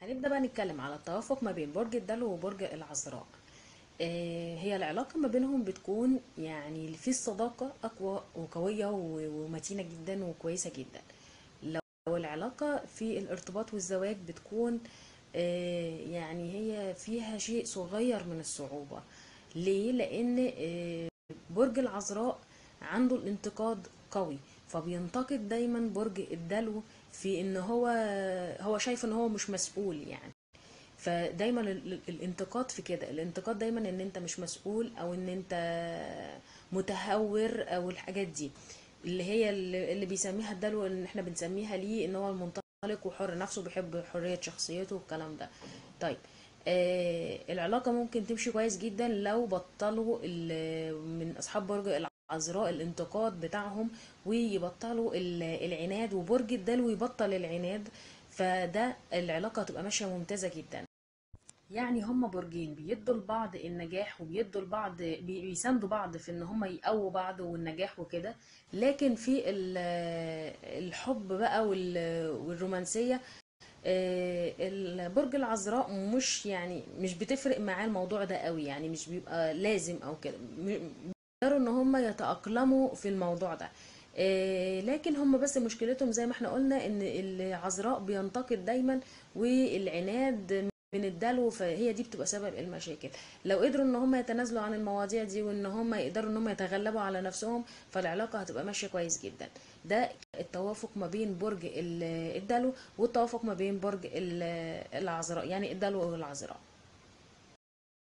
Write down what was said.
هنبدأ بقى نتكلم على التوافق ما بين برج الدلو وبرج العذراء آه، هي العلاقة ما بينهم بتكون يعني في الصداقة أقوى وقوية و- ومتينة جدا وكويسة جدا لو العلاقة في الارتباط والزواج بتكون آه، يعني هي فيها شيء صغير من الصعوبة ليه؟ لأن آه، برج العذراء عنده الانتقاد قوي فبينتقد دايما برج الدلو في ان هو هو شايف ان هو مش مسؤول يعني فدايما ال- ال- الانتقاد في كده الانتقاد دايما ان انت مش مسؤول او ان انت متهور او الحاجات دي اللي هي اللي اللي بيسميها الدلو ان احنا بنسميها ليه ان هو المنطلق وحر نفسه بيحب حرية شخصيته والكلام ده طيب آه العلاقة ممكن تمشي كويس جدا لو بطلوا ال- من اصحاب برج العذراء الانتقاد بتاعهم ويبطلوا ال- العناد وبرج الدلو يبطل العناد فده العلاقة هتبقى ماشية ممتازة جدا يعني هما برجين بيدوا لبعض النجاح وبيدوا لبعض بي- بيساندوا بعض في ان هما يقووا بعض والنجاح وكده لكن في ال- الحب بقى وال- والرومانسية آه، البرج العذراء مش يعني مش بتفرق معاه الموضوع ده قوي يعني مش بيبقى لازم او كده م- بيقدروا ان هم يتأقلموا في الموضوع ده آه، لكن هم بس مشكلتهم زي ما احنا قلنا ان العذراء بينتقد دايما والعناد من الدلو فهي دي بتبقى سبب المشاكل لو قدروا ان هم يتنازلوا عن المواضيع دي وان هم يقدروا ان هم يتغلبوا على نفسهم فالعلاقة هتبقى ماشية كويس جدا ده التوافق ما بين برج ال- الدلو والتوافق ما بين برج ال- العذراء يعني الدلو والعذراء